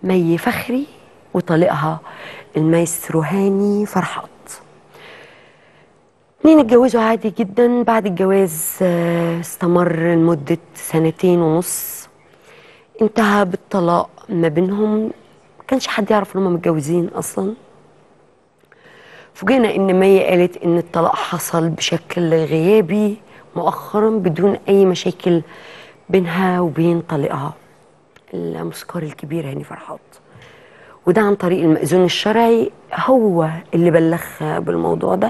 مي فخري وطليقها المايسترو هاني فرحات اتنين اتجوزوا عادي جدا بعد الجواز آه، استمر لمدة سنتين ونص انتهى بالطلاق ما بينهم ما كانش حد يعرف ان هم متجوزين اصلا فوجئنا ان مي قالت ان الطلاق حصل بشكل غيابي مؤخرا بدون اي مشاكل بينها وبين طليقها الموسيقار الكبير هاني فرحات وده عن طريق المأذون الشرعي هو اللي بلغها بالموضوع ده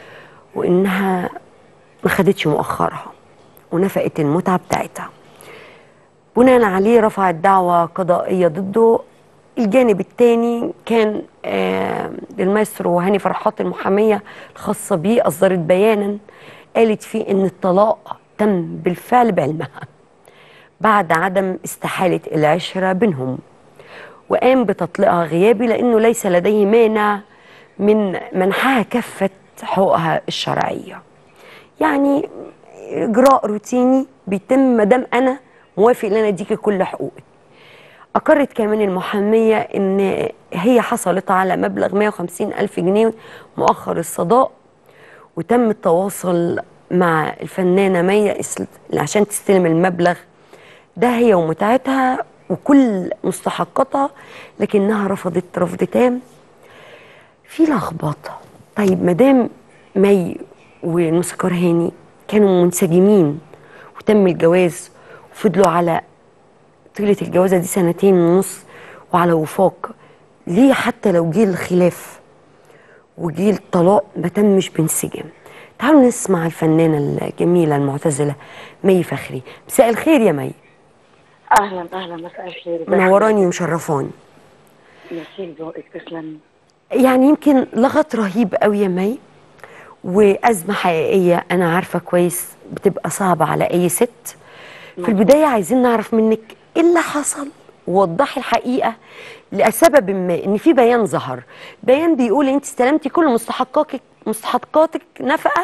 وانها ما خدتش مؤخرها ونفقت المتعه بتاعتها بناء عليه رفعت دعوى قضائيه ضده الجانب الثاني كان آه، المايسترو هاني فرحات المحاميه الخاصه بيه اصدرت بيانا قالت فيه ان الطلاق تم بالفعل بعلمها بعد عدم استحاله العشره بينهم وقام بتطليقها غيابي لانه ليس لديه مانع من منحها كافه حقوقها الشرعيه. يعني اجراء روتيني بيتم ما دام انا موافق ان انا اديكي كل حقوقك. اقرت كمان المحاميه ان هي حصلت على مبلغ 150 الف جنيه مؤخر الصداق وتم التواصل مع الفنانه مي عشان تستلم المبلغ ده هي ومتعتها وكل مستحقاتها لكنها رفضت رفض تام في لخبطه طيب مدام مي والموسيقار هاني كانوا منسجمين وتم الجواز وفضلوا على طيلة الجوازة دي سنتين ونص وعلى وفاق ليه حتى لو جه الخلاف وجه الطلاق ما تمش بانسجام تعالوا نسمع الفنانة الجميلة المعتزلة مي فخري مساء الخير يا مي اهلا اهلا مساء الخير منوراني ومشرفاني ميرسي ذوقك تسلمي يعني يمكن لغط رهيب قوي يا مي وأزمة حقيقية أنا عارفة كويس بتبقى صعبة على أي ست في البداية عايزين نعرف منك إيه اللي حصل ووضحي الحقيقة لسبب ما إن في بيان ظهر بيان بيقول أنت استلمتي كل مستحقاتك مستحقاتك نفقة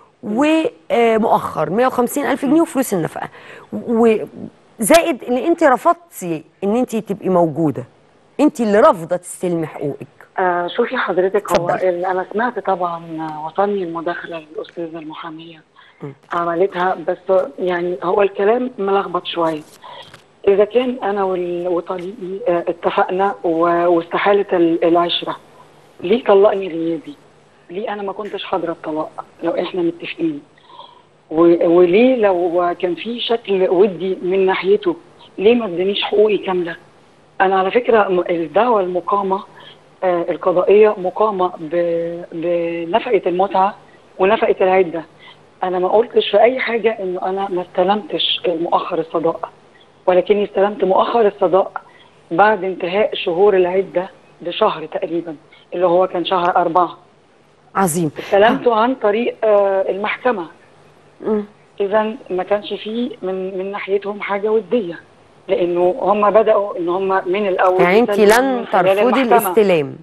ومؤخر 150 ألف جنيه وفلوس النفقة وزائد إن أنت رفضتي إن أنت تبقي موجودة أنت اللي رافضة تستلمي حقوقك آه شوفي حضرتك هو اتفضلي. ال- انا سمعت طبعا وصلني المداخله الاستاذه المحاميه عملتها بس يعني هو الكلام ملخبط شويه اذا كان انا وال- وطليقي آه، اتفقنا و- واستحاله ال- العشره ليه طلقني غيابي ليه انا ما كنتش حاضره الطلاق لو احنا متفقين و- وليه لو كان في شكل ودي من ناحيته ليه ما ادانيش حقوقي كامله انا على فكره م- الدعوه المقامه آه، القضائيه مقامه ب- بنفقه المتعه ونفقه العده انا ما قلتش في اي حاجه انه انا ما استلمتش مؤخر الصداق ولكني استلمت مؤخر الصداق بعد انتهاء شهور العده بشهر تقريبا اللي هو كان شهر أربعة عظيم استلمته عن طريق آه، المحكمه مم. اذا ما كانش فيه من من ناحيتهم حاجه وديه لانه هم بداوا ان هم من الاول يعني انت يسلموا لن من خلال ترفضي المحكمة. الاستلام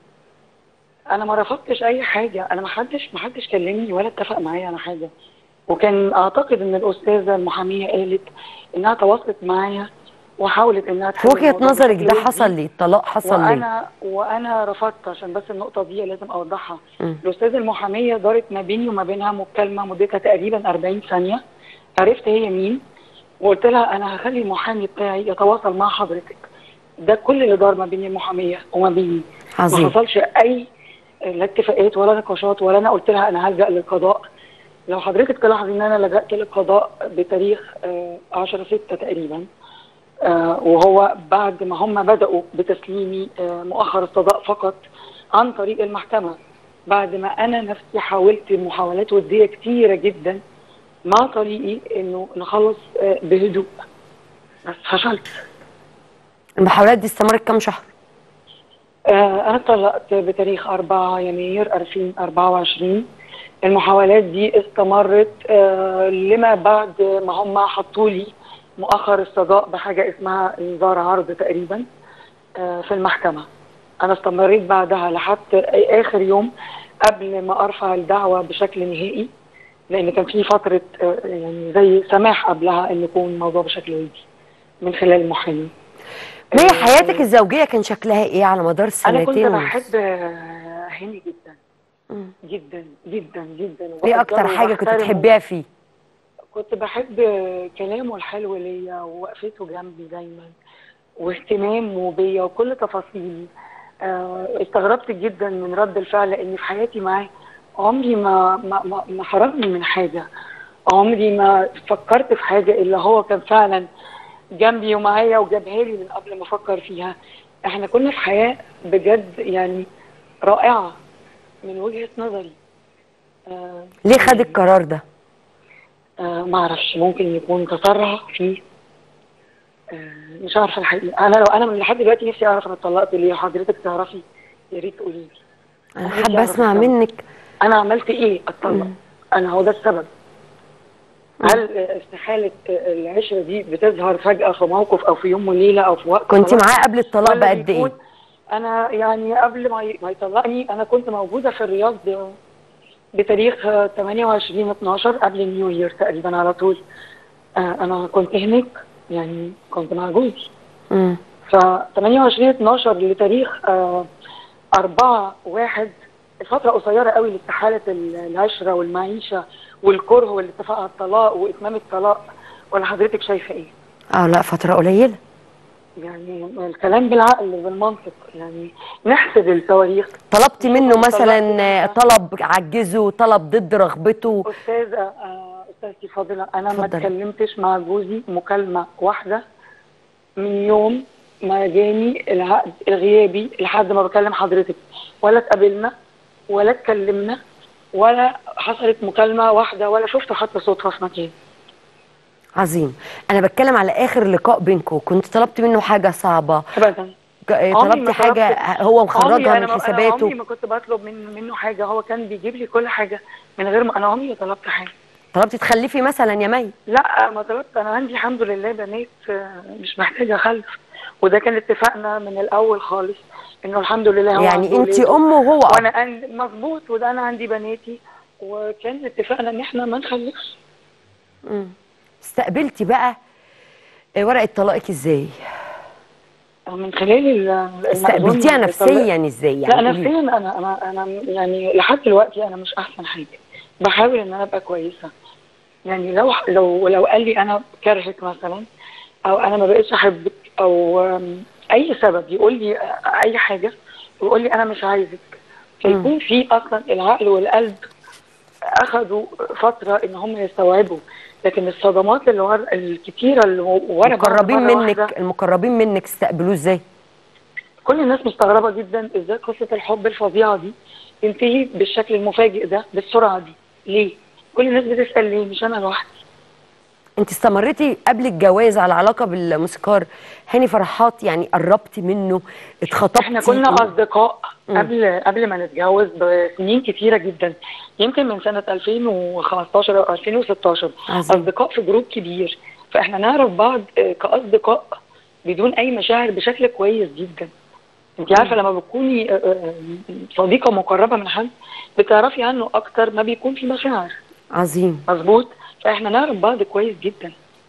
انا ما رفضتش اي حاجه انا ما حدش ما حدش كلمني ولا اتفق معايا على حاجه وكان اعتقد ان الاستاذه المحاميه قالت انها تواصلت معايا وحاولت انها في وجهه الموضوع نظرك بشكل ده ودي. حصل ليه الطلاق حصل ليه وانا وانا رفضت عشان بس النقطه دي لازم اوضحها مم. الاستاذه المحاميه دارت ما بيني وما بينها مكالمه مدتها تقريبا 40 ثانيه عرفت هي مين وقلت لها انا هخلي المحامي بتاعي يتواصل مع حضرتك ده كل اللي دار ما بين المحاميه وما بيني ما عظيم حصلش اي لا اتفاقات ولا نقاشات ولا انا قلت لها انا هلجا للقضاء لو حضرتك تلاحظي ان انا لجأت للقضاء بتاريخ آه، 10 6 تقريبا آه، وهو بعد ما هم بدأوا بتسليمي آه، مؤخر الصداق فقط عن طريق المحكمة بعد ما أنا نفسي حاولت محاولات ودية كتيرة جدا مع طريقي إنه نخلص آه، بهدوء بس فشلت المحاولات دي استمرت كام شهر آه، أنا اتطلقت بتاريخ 4 يناير 2024 المحاولات دي استمرت آه، لما بعد ما هم حطوا لي مؤخر الصداق بحاجة اسمها إنذار عرض تقريبا آه، في المحكمة أنا استمريت بعدها لحد آخر يوم قبل ما أرفع الدعوة بشكل نهائي لأن كان في فترة آه، يعني زي سماح قبلها إن يكون الموضوع بشكل ودي من خلال المحامي مي آه، حياتك الزوجيه كان شكلها ايه على مدار انا كنت السنتين ونص؟ بحب آه، هاني جدا مم. جدا جدا جدا ايه اكتر وبقدره حاجه كنت وبحترمه. تحبيها فيه كنت بحب كلامه الحلو ليا ووقفته جنبي دايما واهتمامه بيا وكل تفاصيلي آه، استغربت جدا من رد الفعل لاني في حياتي معاه عمري ما ما ما, ما حرمني من حاجه عمري ما فكرت في حاجه الا هو كان فعلا جنبي ومعايا وجابها لي من قبل ما افكر فيها احنا كنا في حياه بجد يعني رائعه من وجهه نظري آه، ليه خد القرار ده آه ما اعرفش ممكن يكون تسرع فيه آه مش عارفه الحقيقه انا لو انا من لحد دلوقتي نفسي اعرف انا اتطلقت ليه حضرتك تعرفي يا ريت تقولي لي انا نفسي حابه أعرف اسمع السبب. منك انا عملت ايه اتطلق مم. انا هو ده السبب هل آه، استحاله آه، العشره دي بتظهر فجاه في موقف او في يوم وليله او في وقت كنت خلاص؟ معاه قبل الطلاق ولا بقد بيكون- ايه انا يعني قبل ما ي- ما يطلقني انا كنت موجوده في الرياض بتاريخ آه، 28 12 قبل النيو يير تقريبا على طول آه، انا كنت هناك يعني كنت مع جوزي مم. ف 28 12 لتاريخ آه 4 1 الفترة قصيرة قوي لاستحالة ال- العشرة والمعيشة والكره والاتفاق على الطلاق وإتمام الطلاق ولا حضرتك شايفة إيه؟ اه لا فتره قليله يعني الكلام بالعقل بالمنطق يعني نحسب التواريخ طلبتي منه طلقت مثلا منها. طلب عجزه طلب ضد رغبته أستاذة آه، أستاذتي فاضلة أنا ما اتفضلي. اتكلمتش مع جوزي مكالمة واحدة من يوم ما جاني العقد الغيابي لحد ما بكلم حضرتك ولا اتقابلنا ولا اتكلمنا ولا حصلت مكالمة واحدة ولا شفته حتى صدفة في مكان عظيم انا بتكلم على اخر لقاء بينكم كنت طلبت منه حاجه صعبه أبدا ج- عمري ما طلبتي حاجه طلبت- هو عمري مخرجها أنا من ما- أنا حساباته عمري ما كنت بطلب من منه حاجة هو كان بيجيب لي كل حاجة من غير ما أنا عمري ما طلبت حاجة طلبتي تخلفي مثلا يا مي لا ما طلبت انا عندي الحمد لله بنات آه، مش محتاجه خلف وده كان اتفاقنا من الاول خالص انه الحمد لله هو يعني عنده انت ولاده ام وهو اب وانا عند- مظبوط وده انا عندي بناتي وكان اتفاقنا ان احنا ما نخلفش مم. استقبلتي بقى آه، ورقه طلاقك ازاي من خلال ال- المأذون استقبلتيها اللي نفسيا ازاي لا يعني قولي. نفسيا انا انا انا يعني لحد دلوقتي انا مش احسن حاجه بحاول ان انا ابقى كويسه يعني لو لو لو قال لي انا كرهك مثلا او انا ما بقتش احبك او أم، اي سبب يقول لي اي حاجه ويقول لي انا مش عايزك فيكون في اصلا العقل والقلب اخذوا فتره ان هم يستوعبوا لكن الصدمات اللي ورا الكتيره اللي ورا بعض المقربين مرة واحدة، منك المقربين منك استقبلوه ازاي كل الناس مستغربه جدا ازاي قصه الحب الفظيعه دي تنتهي بالشكل المفاجئ ده بالسرعه دي ليه كل الناس بتسال ليه مش انا لوحدي انت استمرتي قبل الجواز على علاقه بالموسيقار هاني فرحات يعني قربتي منه اتخطبتي احنا كنا اصدقاء مم. قبل قبل ما نتجوز بسنين كتيره جدا يمكن من سنه 2015 او 2016 عظيم. اصدقاء في جروب كبير فاحنا نعرف بعض آه، كاصدقاء بدون اي مشاعر بشكل كويس جدا انت عارفه لما بتكوني آه، آه، صديقه مقربه من حد بتعرفي عنه اكتر ما بيكون في مشاعر عظيم مظبوط فاحنا نعرف بعض كويس جدا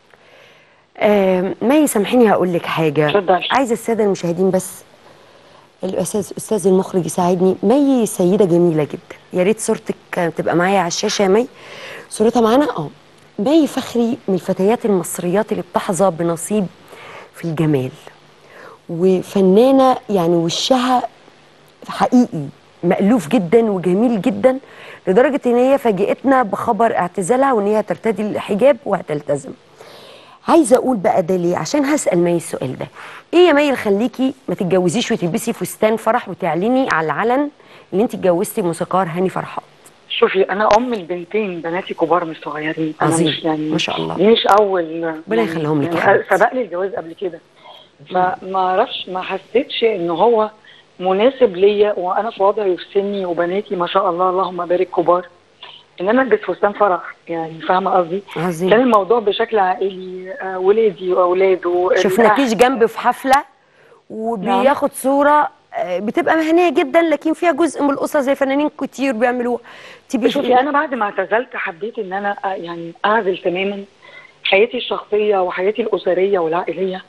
آه مي سامحيني هقول لك حاجه اتفضلي. عايزه الساده المشاهدين بس الاستاذ استاذ المخرج يساعدني مي سيده جميله جدا يا ريت صورتك تبقى معايا على الشاشه يا مي صورتها معانا اه مي فخري من الفتيات المصريات اللي بتحظى بنصيب في الجمال وفنانه يعني وشها حقيقي مألوف جدا وجميل جدا لدرجه ان هي فاجئتنا بخبر اعتزالها وان هي هترتدي الحجاب وهتلتزم عايزه اقول بقى ده ليه عشان هسال مي السؤال ده ايه يا مي اللي خليكي ما تتجوزيش وتلبسي فستان فرح وتعلني على العلن اللي انت اتجوزتي موسيقار هاني فرحات شوفي انا ام البنتين بناتي كبار مش صغيرين انا عظيم. مش يعني ما شاء الله. دي مش اول ربنا يخليهم لك يا يعني حبيبتي. سبق لي الجواز قبل كده فما اعرفش ما حسيتش ان هو مناسب ليا وانا في وضعي في سني وبناتي ما شاء الله اللهم بارك كبار ان انا البس فستان فرح يعني فاهمه قصدي عظيم. كان الموضوع بشكل عائلي آه، ولادي واولاده شفناكيش الأهل. جنب في حفله وبياخد صوره آه، بتبقى مهنيه جدا لكن فيها جزء من الاسره زي فنانين كتير بيعملوها تبقي شوفي انا بعد ما اعتزلت حبيت ان انا آه، يعني اعزل تماما حياتي الشخصيه وحياتي الاسريه والعائليه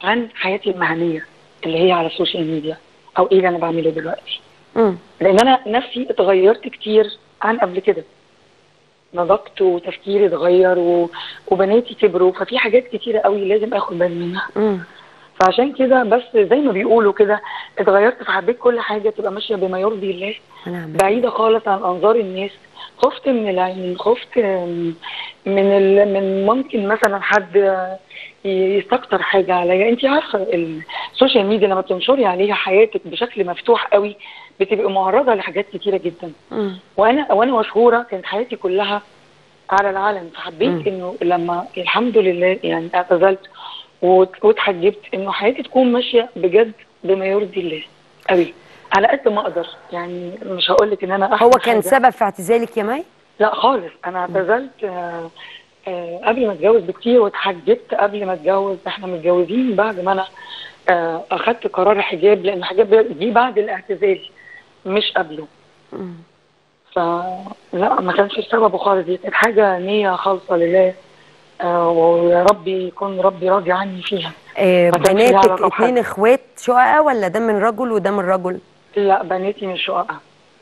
عن حياتي المهنيه اللي هي على السوشيال ميديا او ايه اللي انا بعمله دلوقتي مم. لان انا نفسي اتغيرت كتير عن قبل كده نضجت وتفكيري اتغير و... وبناتي كبروا ففي حاجات كتيره قوي لازم اخد بالي منها مم. فعشان كده بس زي ما بيقولوا كده اتغيرت فحبيت كل حاجه تبقى ماشيه بما يرضي الله ونعم بعيده خالص عن انظار الناس خفت من العين خفت من ال... من ممكن مثلا حد يستكتر حاجه عليا انت عارفه السوشيال ميديا لما بتنشري عليها حياتك بشكل مفتوح قوي بتبقي معرضه لحاجات كتيره جدا مم. وانا وانا مشهوره كانت حياتي كلها على العالم فحبيت مم. انه لما الحمد لله يعني اعتزلت وت- واتحجبت انه حياتي تكون ماشيه بجد بما يرضي الله قوي على قد ما اقدر يعني مش هقول لك ان انا هو احسن كان حاجة. سبب في اعتزالك يا مي لا خالص انا اعتزلت آه آه قبل ما اتجوز بكتير واتحجبت قبل ما اتجوز احنا متجوزين بعد ما انا آه اخدت قرار الحجاب لان الحجاب دي بعد الاعتزال مش قبله مم. فلا ما كانش سببه خالص دي كانت حاجه نيه خالصه لله آه ويا رب يكون ربي راضي عني فيها آه ما كانش ليها بناتك علاقة بحد. اتنين اخوات شققة ولا ده من رجل وده من رجل لا بناتي مش شققة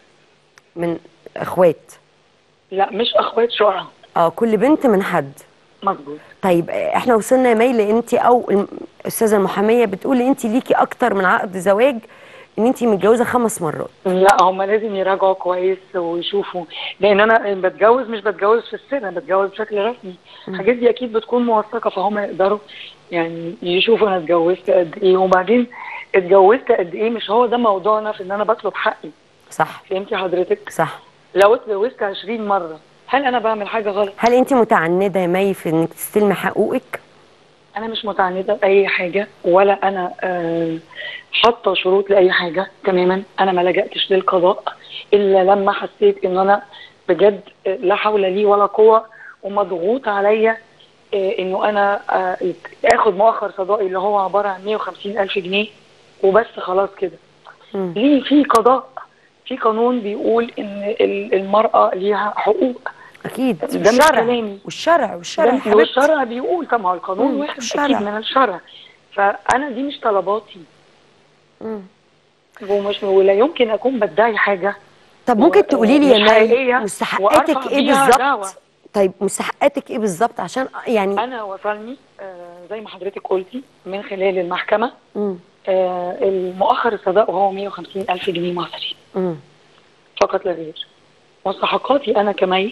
من اخوات لا مش اخوات شققة اه كل بنت من حد مظبوط طيب آه، احنا وصلنا يا مي انت او الم- الاستاذه المحاميه بتقول انت ليكي اكتر من عقد زواج ان انت متجوزه خمس مرات لا هم لازم يراجعوا كويس ويشوفوا لان انا بتجوز مش بتجوز في السر انا بتجوز بشكل رسمي الحاجات دي اكيد بتكون موثقه فهم يقدروا يعني يشوفوا انا اتجوزت قد ايه وبعدين اتجوزت قد ايه مش هو ده موضوعنا في ان انا بطلب حقي صح فهمتي حضرتك صح لو اتجوزت 20 مره هل انا بعمل حاجه غلط هل انت متعنده يا مي في انك تستلمي حقوقك انا مش متعنده باي حاجه ولا انا آه، حاطه شروط لاي حاجه تماما انا ما لجأتش للقضاء الا لما حسيت ان انا بجد آه، لا حول لي ولا قوه ومضغوط عليا آه، انه انا آه، اخد مؤخر صداقي اللي هو عباره عن 150 الف جنيه وبس خلاص كده مم. ليه في قضاء في قانون بيقول ان ال- المراه ليها حقوق اكيد ده مش والشرع كلامي. والشرع والشرع يا ده حبيبتي والشرع بيقول طب ما هو القانون مم، واخد الشرع. اكيد من الشرع فانا دي مش طلباتي مم. ومش ولا يمكن اكون بدعي حاجه طب ممكن و- تقولي لي مش يا حقيقية مي مستحقاتك وأرفع ايه بيها دعوة. بالظبط طيب مستحقاتك ايه بالظبط عشان يعني انا وصلني آه، زي ما حضرتك قلتي من خلال المحكمه مم. آه، المؤخر الصداق وهو 150 الف جنيه مصري مم. فقط لا غير مستحقاتي انا كمي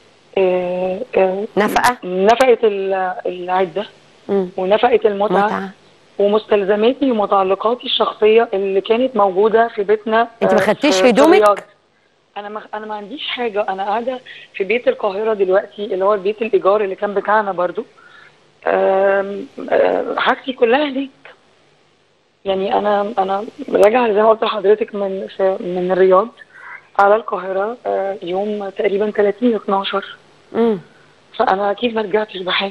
آه، آه، نفقه نفقه ال- العده مم. ونفقه المتعه متعه ومستلزماتي ومتعلقاتي الشخصيه اللي كانت موجوده في بيتنا انت ما آه، خدتيش في- في هدومك؟ الرياض. انا ما انا ما عنديش حاجه انا قاعده في بيت القاهره دلوقتي اللي هو بيت الايجار اللي كان بتاعنا برضو آم، آه، حاجتي كلها هناك يعني انا انا راجعه زي ما قلت لحضرتك من في- من الرياض على القاهره آه، يوم تقريبا 30 12 مم. فانا اكيد ما رجعتش بحاجه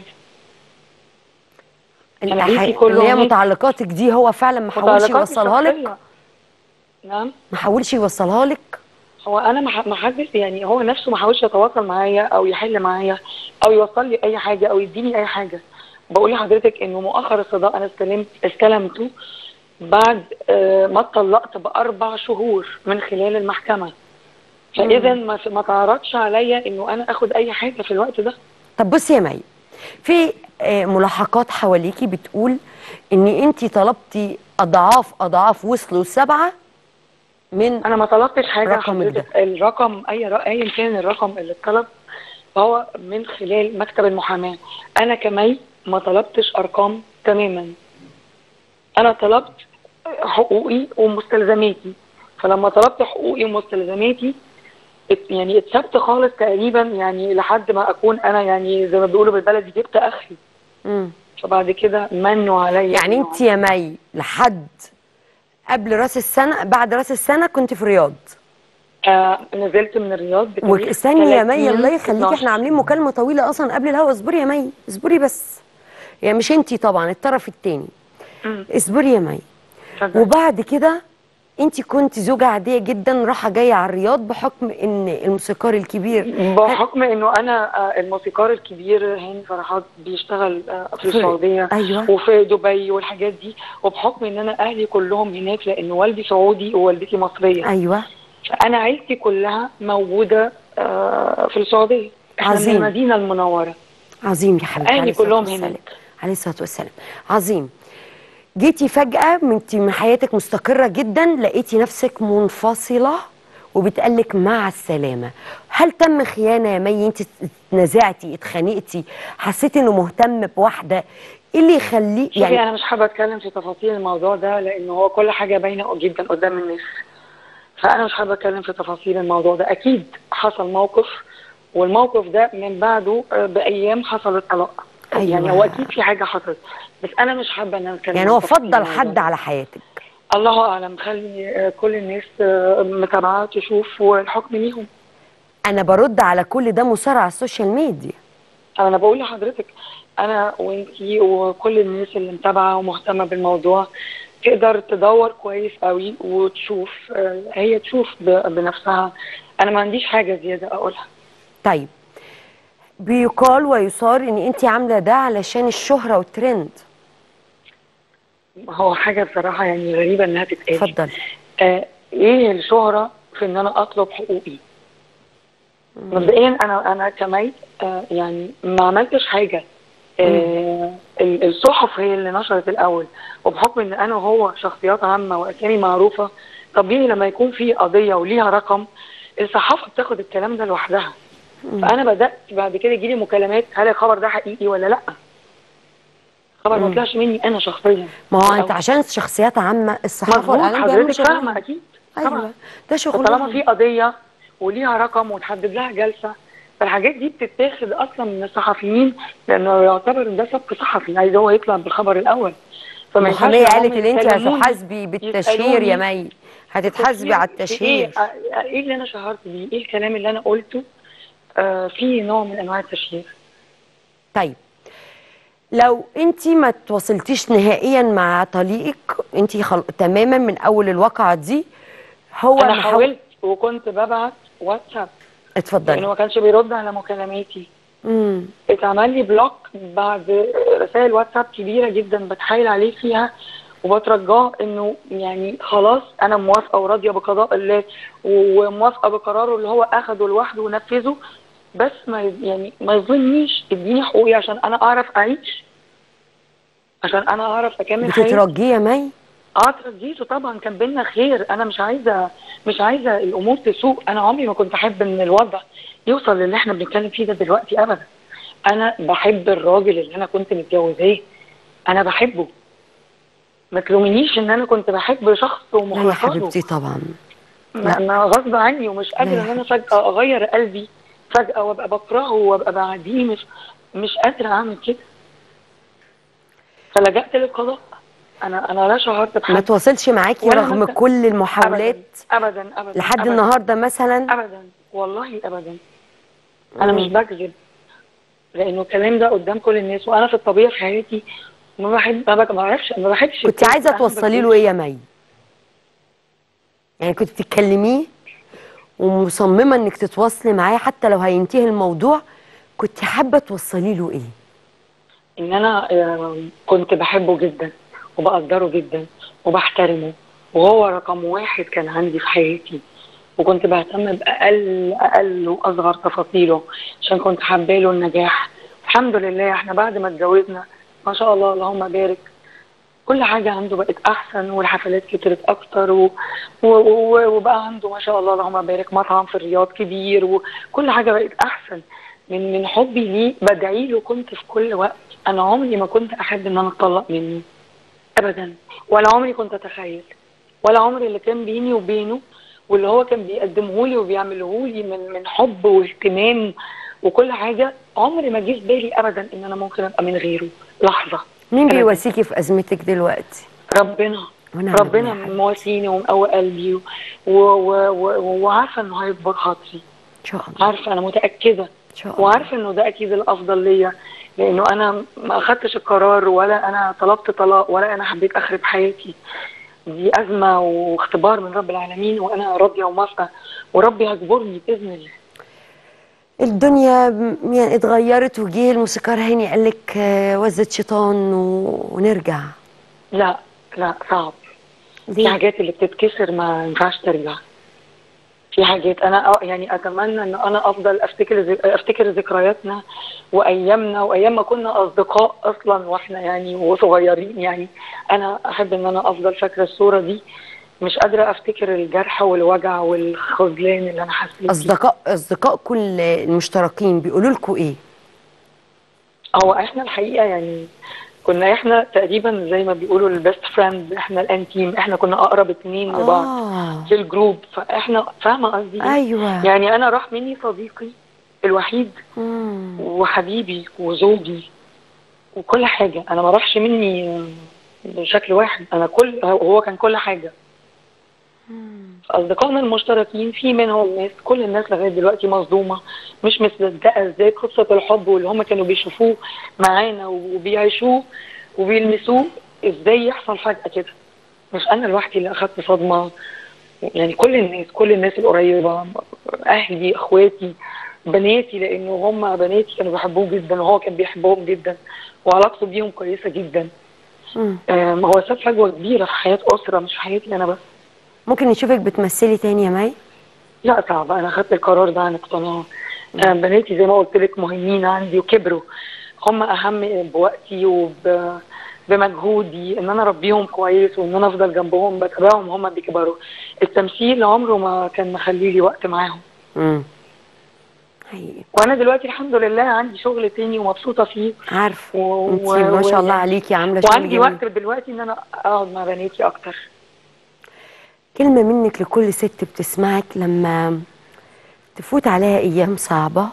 أنا بيتي الح- كله اللي هي هناك. متعلقاتك دي هو فعلا ما حاولش متعلقاتي يوصلها لك الشخصية. نعم ما حاولش يوصلها لك هو انا ما ح- ما حدش يعني هو نفسه ما حاولش يتواصل معايا او يحل معايا او يوصل لي اي حاجه او يديني اي حاجه بقول لحضرتك انه مؤخر الصداق انا استلمت استلمته بعد آه، ما اتطلقت باربع شهور من خلال المحكمه فاذا ما ما تعرضش عليا انه انا اخد اي حاجه في الوقت ده طب بصي يا مي في آه، ملاحقات حواليكي بتقول ان انت طلبتي اضعاف اضعاف وصلوا سبعه من انا ما طلبتش حاجه رقمك حضرتك الرقم اي ر- ايا كان الرقم اللي اتطلب فهو من خلال مكتب المحاماه انا كمي ما طلبتش ارقام تماما انا طلبت حقوقي ومستلزماتي فلما طلبت حقوقي ومستلزماتي ات- يعني اتسبت خالص تقريبا يعني لحد ما اكون انا يعني زي ما بيقولوا بالبلدي جبت اخري مم. فبعد كده منوا عليا يعني إنه انت يا مي لحد قبل راس السنه بعد راس السنه كنت في الرياض آه نزلت من الرياض بتاريخ واستني يا مي 30 الله يخليكي 12. احنا عاملين مكالمه طويله اصلا قبل الهوا اصبري يا مي اصبري بس يا مش انتي طبعا الطرف التاني مم. اصبري يا مي اتفضل. وبعد كده انت كنت زوجة عادية جدا راحة جاية على الرياض بحكم ان الموسيقار الكبير بحكم انه انا آه، الموسيقار الكبير هاني فرحات بيشتغل آه، في في- السعوديه أيوة. وفي دبي والحاجات دي وبحكم ان انا اهلي كلهم هناك لان والدي سعودي ووالدتي مصريه ايوه فانا عيلتي كلها موجوده آه، في السعوديه احنا من عظيم. المدينه المنوره عظيم يا حبيبتي أهلي عليه الصلاة كلهم والسلام. هناك. عليه الصلاة والسلام عظيم جيتي فجأة من انت من حياتك مستقرة جدا لقيتي نفسك منفصلة وبتقلك مع السلامة هل تم خيانة يا مي انت اتنازعتي اتخانقتي حسيتي انه مهتم بواحدة ايه اللي يخليه شوفي يعني انا مش حابه اتكلم في تفاصيل الموضوع ده لان هو كل حاجه باينه جدا قدام الناس فانا مش حابه اتكلم في تفاصيل الموضوع ده اكيد حصل موقف والموقف ده من بعده آه، بايام حصل الطلاق أيوة. يعني هو اكيد في حاجه حصلت بس انا مش حابه ان انا اتكلم يعني في هو تفاصيل فضل الموضوع حد ده. على حياتك الله اعلم خلي آه، كل الناس آه، متابعه تشوف والحكم ليهم انا برد على كل ده مصارع على السوشيال ميديا انا بقول لحضرتك انا وانتي وكل الناس اللي متابعه ومهتمه بالموضوع تقدر تدور كويس قوي وتشوف آه، هي تشوف ب- بنفسها انا ما عنديش حاجه زياده اقولها طيب بيقال ويصار ان انت عامله ده علشان الشهره والترند هو حاجه بصراحه يعني غريبه انها تتقال اتفضل آه ايه الشهره في ان انا اطلب حقوقي مبدئيا انا انا كمي آه يعني ما عملتش حاجه آه ال- الصحف هي اللي نشرت الاول وبحكم ان انا وهو شخصيات عامه واسامي معروفه طبيعي لما يكون في قضيه وليها رقم الصحافه بتاخد الكلام ده لوحدها فانا بدات بعد كده يجي لي مكالمات هل الخبر ده حقيقي ولا لا خبر ما طلعش مني انا شخصيا ما هو انت عشان شخصيات عامه الصحافه مظبوط والاعلام بيعملوا حضرتك فاهمه شغلهم. اكيد ايوه طبعا ده فطالما شغلهم في قضيه وليها رقم وتحدد لها جلسه فالحاجات دي بتتاخد اصلا من الصحفيين لانه يعتبر ده سبق صحفي عايز هو يطلع بالخبر الاول فما ينفعش المحاميه إن قالت هم ان انت يسألوني- هتحاسبي بالتشهير يا يسألوني مي هتتحاسبي على التشهير ايه آه، ايه اللي انا شهرت بيه ايه الكلام اللي انا قلته آه في نوع من انواع التشهير طيب لو انت ما تواصلتيش نهائيا مع طليقك انت خل... تماما من اول الواقعه دي هو انا ما حاول- حاولت وكنت ببعت واتساب لانه اتفضلي ما كانش بيرد على مكالماتي امم اتعمل لي بلوك بعد رسائل واتساب كبيره جدا بتحايل عليه فيها وبترجاه انه يعني خلاص انا موافقه وراضيه بقضاء الله وموافقه بقراره اللي هو اخده لوحده ونفذه بس ما ي- يعني ما يظلمنيش اديني حقوقي عشان انا اعرف اعيش عشان انا اعرف اكمل حياتي بتترجيه يا مي اه ترجيته طبعا كان بينا خير انا مش عايزه مش عايزه الامور تسوء انا عمري ما كنت احب ان الوضع يوصل للي احنا بنتكلم فيه ده دلوقتي ابدا انا بحب الراجل اللي انا كنت متجوزاه انا بحبه ما تلومنيش ان انا كنت بحب شخص لا يا ومخلصه حبيبتي طبعا ما ما غصب عني ومش لا قادره يا ان انا فجاه اغير قلبي فجاه وابقى بكرهه وابقى بعديه مش مش قادره اعمل كده فلجأت للقضاء انا انا لا شعرت ما بحد تواصلش معاكي ولا رغم مثلا- كل المحاولات ابدا ابدا ابدا لحد أبداً. النهارده مثلا ابدا والله ابدا انا مم. مش بكذب لانه الكلام ده قدام كل الناس وانا في الطبيعه في حياتي ما بحب ما بك- ما بعرفش ما بحبش كنت الكذب. عايزه أنا توصلي له بكذب. ايه يا مي يعني كنت بتتكلميه ومصممه انك تتواصلي معاه حتى لو هينتهي الموضوع كنت حابه توصلي له ايه ان انا آه، كنت بحبه جدا وبقدره جدا وبحترمه وهو رقم واحد كان عندي في حياتي وكنت بهتم باقل اقل واصغر تفاصيله عشان كنت حابه له النجاح الحمد لله احنا بعد ما اتجوزنا ما شاء الله اللهم بارك كل حاجة عنده بقت أحسن والحفلات كترت أكتر و... و... و... وبقى عنده ما شاء الله اللهم بارك مطعم في الرياض كبير وكل حاجة بقت أحسن من من حبي ليه بدعي له كنت في كل وقت أنا عمري ما كنت أحب إن أنا أتطلق منه أبدا ولا عمري كنت أتخيل ولا عمري اللي كان بيني وبينه واللي هو كان بيقدمه لي وبيعمله لي من من حب واهتمام وكل حاجة عمري ما جه في بالي أبدا إن أنا ممكن أبقى من غيره لحظة مين أبداً. بيواسيكي في ازمتك دلوقتي ربنا ونعم ربنا بالله يا حبيبتي. مواسيني ومقوي قلبي و... و... و... و... وعارفه انه هيكبر خاطري ان شاء الله عارفه انا متاكده ان شاء الله وعارفه انه ده اكيد الافضل ليا لانه انا ما اخدتش القرار ولا انا طلبت طلاق ولا انا حبيت اخرب حياتي دي ازمه واختبار من رب العالمين وانا راضيه وموافقه وربي هيجبرني باذن الله الدنيا م- يعني اتغيرت وجه الموسيقار هاني قال لك آه، وزة شيطان و... ونرجع لا لا صعب في ليه؟ حاجات اللي بتتكسر ما ينفعش ترجع في حاجات انا أ- يعني اتمنى ان انا افضل افتكر ذك- افتكر ذكرياتنا وايامنا وايام ما كنا اصدقاء اصلا واحنا يعني وصغيرين يعني انا احب ان انا افضل فاكره الصوره دي مش قادره افتكر الجرح والوجع والخذلان اللي انا حسيت بيه اصدقاء اصدقاء كل المشتركين بيقولوا لكم ايه هو احنا الحقيقه يعني كنا احنا تقريبا زي ما بيقولوا البيست فريند احنا الانتيم احنا كنا اقرب اتنين لبعض اه في الجروب فاحنا فاهمه قصدي إيه؟ ايوه يعني انا راح مني صديقي الوحيد مم. وحبيبي وزوجي وكل حاجه انا ما راحش مني بشكل واحد انا كل هو كان كل حاجه اصدقائنا المشتركين في منهم ناس كل الناس لغايه دلوقتي مصدومه مش مصدقه ازاي قصه الحب واللي هم كانوا بيشوفوه معانا وبيعيشوه وبيلمسوه ازاي يحصل فجاه كده مش انا لوحدي اللي اخدت صدمه يعني كل الناس كل الناس القريبه اهلي اخواتي بناتي لانه هم بناتي كانوا بيحبوه جدا وهو كان بيحبهم جدا وعلاقته بيهم كويسه جدا مم. آم، هو ساب فجوه كبيره في حياه اسره مش في حياتي انا بس ممكن نشوفك بتمثلي تاني يا مي لا صعب انا خدت القرار ده عن اقتناع آه، بناتي زي ما قلت لك مهمين عندي وكبروا هم اهم بوقتي وب بمجهودي ان انا اربيهم كويس وان انا افضل جنبهم بتابعهم هم بيكبروا التمثيل عمره ما كان مخلي لي وقت معاهم مم. حقيقي وانا دلوقتي الحمد لله عندي شغل تاني ومبسوطه فيه عارفه و- انت و- ما شاء و- الله عليكي عامله شغل وعندي جميل وقت دلوقتي ان انا اقعد مع بناتي اكتر كلمه منك لكل ست بتسمعك لما تفوت عليها ايام صعبه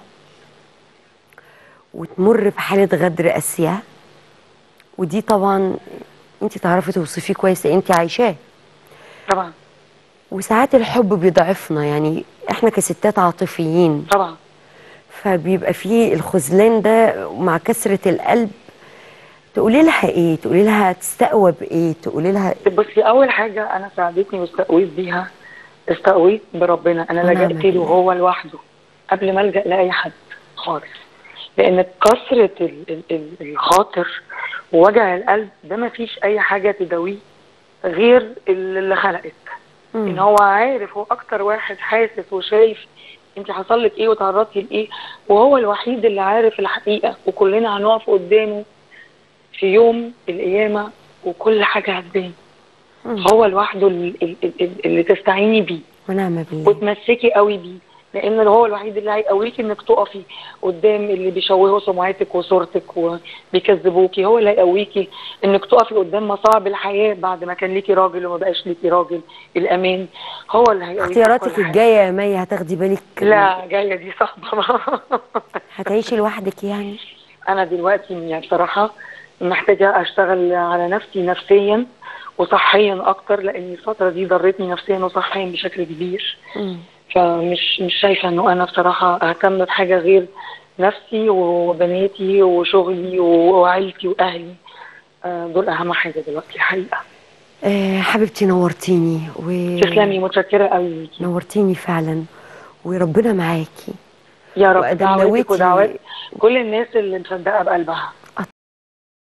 وتمر بحاله غدر قاسيه ودي طبعا انت تعرفي توصفيه كويس لان انت عايشاه طبعا وساعات الحب بيضعفنا يعني احنا كستات عاطفيين طبعا فبيبقى فيه الخذلان ده مع كسرة القلب تقولي لها ايه تقولي لها تستقوى بايه تقولي لها بصي اول حاجه انا ساعدتني واستقويت بيها استقويت بربنا انا ونعم لجأت له بالله. هو لوحده قبل ما الجأ لاي حد خالص لان كثره ال- ال- ال- الخاطر ووجع القلب ده ما فيش اي حاجه تداويه غير اللي خلقك ان مم. هو عارف هو اكتر واحد حاسس وشايف انت حصل لك ايه وتعرضتي لايه وهو الوحيد اللي عارف الحقيقه وكلنا هنقف قدامه في يوم القيامه وكل حاجه هتبان مم. هو لوحده ال- ال- ال- اللي تستعيني بيه ونعم بالله وتمسكي قوي بيه لان هو الوحيد اللي هيقويكي انك تقفي قدام اللي بيشوهوا سمعتك وصورتك وبيكذبوكي هو اللي هيقويكي انك تقفي قدام مصاعب الحياه بعد ما كان ليكي راجل وما بقاش ليكي راجل الامان هو اللي هيقويكي في كل اختياراتك حاجة. الجايه يا مي هتاخدي بالك لا جايه دي صعبه هتعيشي لوحدك يعني انا دلوقتي يعني بصراحه محتاجه اشتغل على نفسي نفسيا وصحيا اكتر لان الفتره دي ضرتني نفسيا وصحيا بشكل كبير مم. فمش مش شايفه انه انا بصراحه اهتم بحاجه غير نفسي وبناتي وشغلي وعيلتي واهلي آه، دول اهم حاجه دلوقتي الحقيقه آه حبيبتي نورتيني و تسلمي متشكره قوي ليكي نورتيني فعلا وربنا معاكي يا رب وأدام دعواتك نويتي- ودعوات كل الناس اللي مصدقه بقلبها